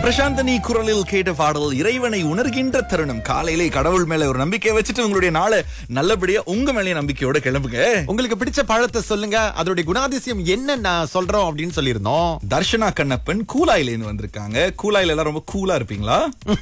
பிரசாந்தனி குரலில் கேட்ட பாடல் இறைவனை உணர்கின்ற தருணம் காலையிலே கடவுள் மேல ஒரு நம்பிக்கை வச்சுட்டு உங்களுடைய நாளை நல்லபடியா உங்க மேலே நம்பிக்கையோட கிளம்புங்க உங்களுக்கு பிடிச்ச பழத்தை சொல்லுங்க அதோடைய குணாதிசயம் என்ன நான் சொல்றோம் அப்படின்னு சொல்லியிருந்தோம் தர்ஷனா கண்ணப்பன் கூலாயில இருந்து வந்திருக்காங்க கூலாயில எல்லாம் ரொம்ப கூலா இருப்பீங்களா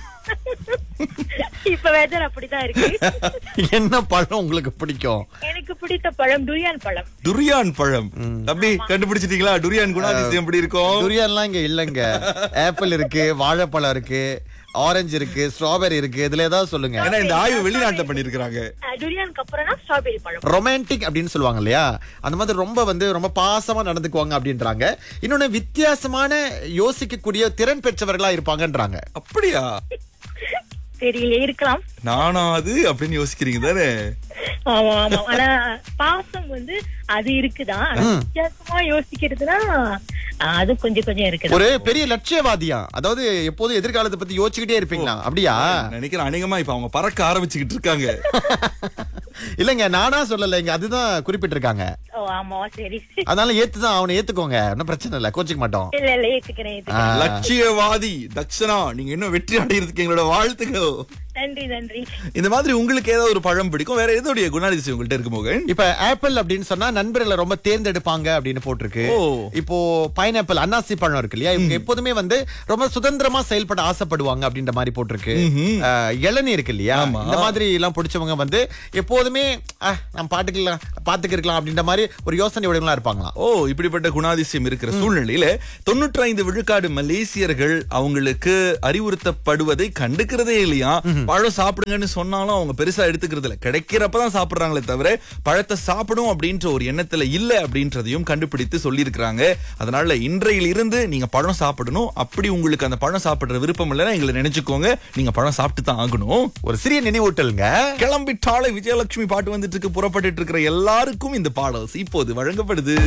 இப்ப வெதர் அப்படிதான் இருக்கு என்ன பழம் உங்களுக்கு பிடிக்கும் எனக்கு பிடித்த பழம் டுரியான் பழம் துரியான் பழம் தம்பி கண்டுபிடிச்சிட்டீங்களா துரியான் குணாதிசயம் எப்படி இருக்கும் துரியன்லாம் இங்க இல்லங்க ஆப்பிள் இருக்கு வாழைப்பழம் இருக்கு ஆரஞ்சு இருக்கு ஸ்ட்ராபெரி இருக்கு இதுல ஏதாவது சொல்லுங்க ஏன்னா இந்த ஆய்வு வெளிநாட்டுல பண்ணிருக்காங்க டுரியானுக்கு அப்புறம்னா ஸ்ட்ராபெரி பழம் ரொமான்டிக் அப்படின்னு சொல்லுவாங்க இல்லையா அந்த மாதிரி ரொம்ப வந்து ரொம்ப பாசமா நடந்துக்குவாங்க அப்படின்றாங்க இன்னொன்னு வித்தியாசமான யோசிக்கக்கூடிய திறன் பெற்றவர்களா இருப்பாங்கன்றாங்க அப்படியா தெரியல இருக்கலாம் நானா அது அப்படின்னு யோசிக்கிறீங்க தானே ஆமா ஆமா ஆனா பாசம் வந்து அது இருக்குதான் ஆனா வித்தியாசமா யோசிக்கிறதுனா ஆஹ், அது கொஞ்சம் கொஞ்சம் இருக்குது ஒரு பெரிய லட்சியவாதியா அதாவது எப்போதும் எதிர்காலத்தை பத்தி யோசிச்சுக்கிட்டே இருப்பீங்களா அப்படியா நினைக்கிறேன் அநேகமா இப்ப அவங்க பறக்க ஆரம்பிச்சுக்கிட்டு இருக்காங்க இல்லங்க நானா சொல்லலைங்க அதுதான் குறிப்பிட்டிருக்காங்க ஓ ஆமா சரி அதனால ஏத்துதான் அவனை ஏத்துக்கோங்க ஒன்னும் பிரச்சனை இல்ல கோச்சிக்க மாட்டோம் இல்ல இல்ல ஏத்துக்கிறேன் ஏத்துக்கிறேன் லட்சியவாதி தக்ஷனா நீங்க இன்னும் வெற்றி அடைகிறதுக்கு எங்களோட வாழ்த்துக்கள் நன்றி நன்றி இந்த மாதிரி உங்களுக்கு ஏதாவது ஒரு பழம் பிடிக்கும் வேற எதோடைய குணாதிசயம் உங்கள்ட்ட இருக்கு மோகன் இப்ப ஆப்பிள் அப்படின்னு சொன்னா நண்பர்களை ரொம்ப தேர்ந்தெடுப்பாங்க அப்படின்னு போட்டிருக்கு ஓ. இப்போ பைனாப்பிள் அன்னாசி பழம் இருக்கு இல்லையா இவங்க எப்போதுமே வந்து ரொம்ப சுதந்திரமா செயல்பட ஆசைப்படுவாங்க அப்படின்ற மாதிரி போட்டிருக்கு அஹ், இளநீர் இருக்கு இல்லையா ஆமா. இந்த மாதிரி எல்லாம் பிடிச்சவங்க வந்து எப்போதுமே அஹ், நம்ம பாட்டுக்கலாம் பாத்துக்கு இருக்கலாம் அப்படின்ற மாதிரி ஒரு யோசனை உடையவங்களா இருப்பாங்களாம் ஓ இப்படிப்பட்ட குணாதிசயம் இருக்கிற சூழ்நிலையில தொண்ணூற்றி ஐந்து விழுக்காடு மலேசியர்கள் அவங்களுக்கு அறிவுறுத்தப்படுவதை கண்டுக்கிறதே இல்லையா பழம் சாப்பிடுங்கன்னு சொன்னாலும் அவங்க பெருசா எடுத்துக்கிறது இல்ல கிடைக்கிறப்பதான் சாப்பிடுறாங்களே தவிர பழத்தை சாப்பிடும் அப்படின்ற ஒரு எண்ணத்துல இல்ல அப்படின்றதையும் கண்டுபிடித்து சொல்லியிருக்கிறாங்க அதனால இன்றையில் இருந்து நீங்க பழம் சாப்பிடணும் அப்படி உங்களுக்கு அந்த பழம் சாப்பிடுற விருப்பம் இல்லைன்னா எங்களை நினைச்சுக்கோங்க நீங்க பழம் சாப்பிட்டு தான் ஆகணும் ஒரு சிறிய நினைவூட்டலுங்க கிளம்பிட்டாலே விஜயலட்சுமி பாட்டு வந்துட்டு இருக்கு புறப்பட்டுட்டு இருக்கிற எல்லாருக்கும் இந்த பாடல் இப்போது வழங்கப்படுது